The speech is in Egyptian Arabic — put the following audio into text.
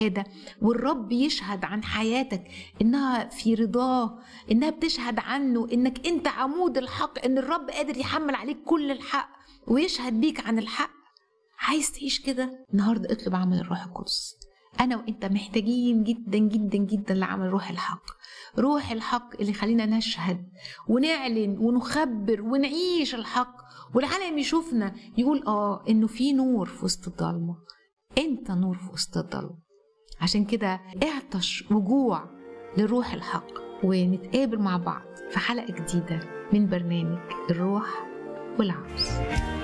ده والرب يشهد عن حياتك انها في رضاه انها بتشهد عنه انك انت عمود الحق ان الرب قادر يحمل عليك كل الحق ويشهد بيك عن الحق عايز تعيش كده النهارده اطلب عمل الروح القدس انا وانت محتاجين جدا جدا جدا لعمل روح الحق روح الحق اللي يخلينا نشهد ونعلن ونخبر ونعيش الحق والعالم يشوفنا يقول اه انه في نور في وسط الضلمه انت نور في وسط الضلمه عشان كده اعطش وجوع لروح الحق ونتقابل مع بعض في حلقه جديده من برنامج الروح والعروس